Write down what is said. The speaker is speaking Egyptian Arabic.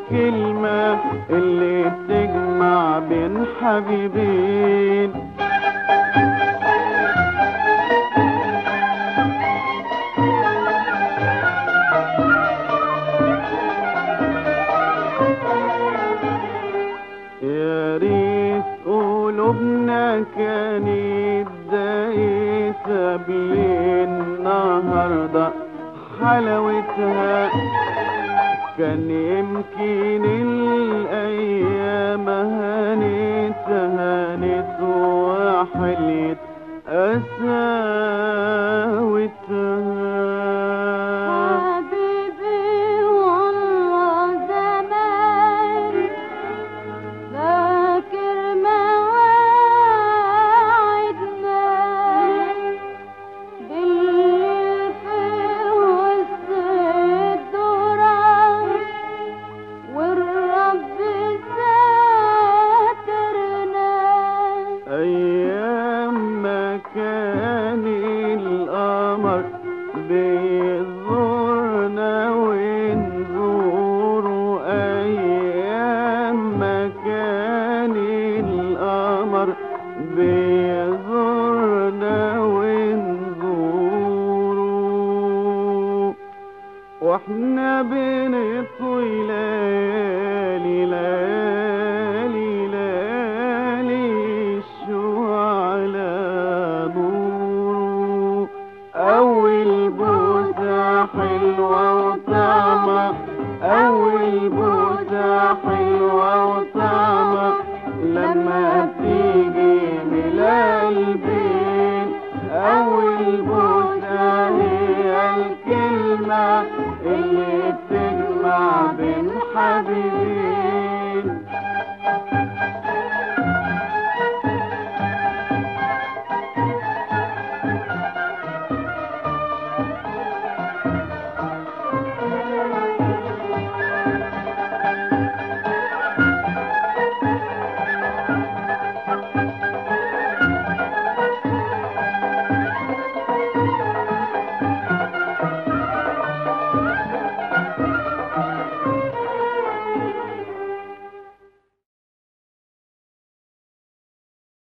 الكلمة اللي بتجمع بين حبيبين يا ريت قلوبنا كانت دايسة بلين النهاردة حلاوتها كان يمكن الأيام هانت هانت وحلت قساوتها حبيبي والله زمان فاكر مواعيدنا بالليل في وسط الدرة والرب ساترنا أيام ما كان القمر بيزورنا ونزوره أيام ما كان القمر بيزورنا ونزوره واحنا بنطوي ليالي ليالي ليالي الشوق على نوره أول بوسة حلوة وطعمة أول بوسة حلوة وطعمة لما بتيجي من القلبين أول بوسة هي الكلمة اللي بتجمع